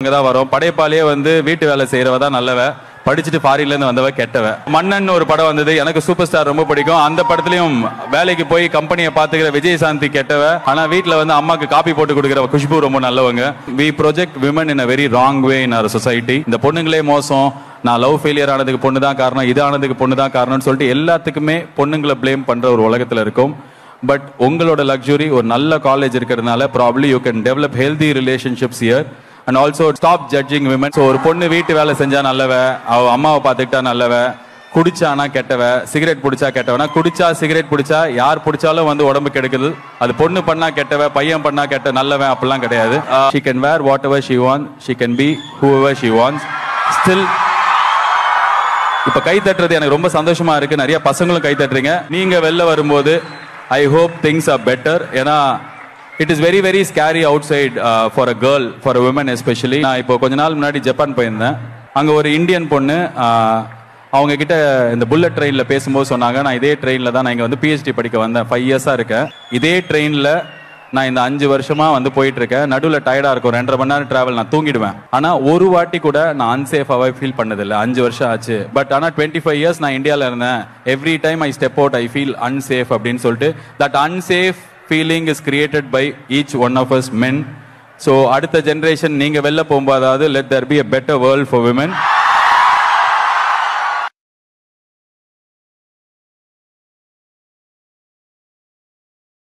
இங்க தான் வரோம் படைப்பாலேயே வந்து வீட்டு வேலை செய்யறவ தான் நல்லவ படிச்சுட்டு ஃபாரின்ல இருந்து வந்தவ கெட்டவ மன்னன் ஒரு படம் வந்தது எனக்கு சூப்பர் ஸ்டார் ரொம்ப பிடிக்கும் அந்த படத்துலயும் வேலைக்கு போய் கம்பெனியை பாத்துக்கிற விஜயசாந்தி கெட்டவ ஆனா வீட்ல வந்து அம்மாக்கு காப்பி போட்டு கொடுக்குற குஷ்பு ரொம்ப நல்லவங்க we project women in a very wrong way in our society இந்த பொண்ணுங்களே மோசம் நான் லவ் ஃபெயிலியர் ஆனதுக்கு பொண்ணு தான் காரணம் இது ஆனதுக்கு பொண்ணு தான் காரணம்னு சொல்லிட்டு எல்லாத்துக்குமே பொண்ணுங்களை ப்ளேம் பண்ற ஒரு உலகத்துல இருக்கும் பட் உங்களோட லக்ஸுரி ஒரு நல்ல காலேஜ் இருக்கிறதுனால probably you can develop healthy relationships year and also stop judging women so ஒரு பொண்ணு வீட்டு வேலை செஞ்சா நல்லவ அவ அம்மாவை பார்த்துக்கிட்டா நல்லவ குடிச்சானா கெட்டவ சிகரெட் பிடிச்சா கெட்டவனா குடிச்சா சிகரெட் பிடிச்சா யார் பிடிச்சாலும் வந்து உடம்பு கெடுக்குது அது பொண்ணு பண்ணா கெட்டவ பையன் பண்ணா கெட்ட நல்லவன் அப்படிலாம் கிடையாது she can wear whatever she want she can be whoever she wants still இப்ப கை தட்டுறது எனக்கு ரொம்ப சந்தோஷமா இருக்கு நிறைய பசங்களும் கை தட்டுறீங்க நீங்க வெளில வரும்போது I hope things are better ஏன்னா it is very very scary outside for a girl for a woman especially நான் இப்போ கொஞ்ச நாள் முன்னாடி ஜப்பான் போயிருந்தேன் அங்க ஒரு இந்தியன் பொண்ணு uh, அவங்க கிட்ட இந்த புல்லட் ட்ரெயின்ல பேசும்போது சொன்னாங்க நான் இதே ட்ரெயின்ல தான் நான் இங்க வந்து பிஹெச்டி படிக்க வந்தேன் ஃபைவ் இயர்ஸா இருக்கேன் இதே ட்ரெயின்ல நான் இந்த அஞ்சு வருஷமா வந்து போயிட்டு இருக்கேன் நடுவில் டயர்டா இருக்கும் ரெண்டரை மணி நேரம் டிராவல் நான் தூங்கிடுவேன் ஆனா ஒரு வாட்டி கூட நான் அன்சேஃபாவே ஃபீல் பண்ணதில்லை அஞ்சு வருஷம் ஆச்சு பட் ஆனா டுவெண்ட்டி ஃபைவ் இயர்ஸ் நான் இந்தியால இருந்தேன் every time I step out I feel unsafe அப்படின்னு சொல்லிட்டு that unsafe feeling is created by each one of us men so அடுத்த ஜென்ரேஷன் நீங்க வெளில போகும்போதாவது let there be a better world for women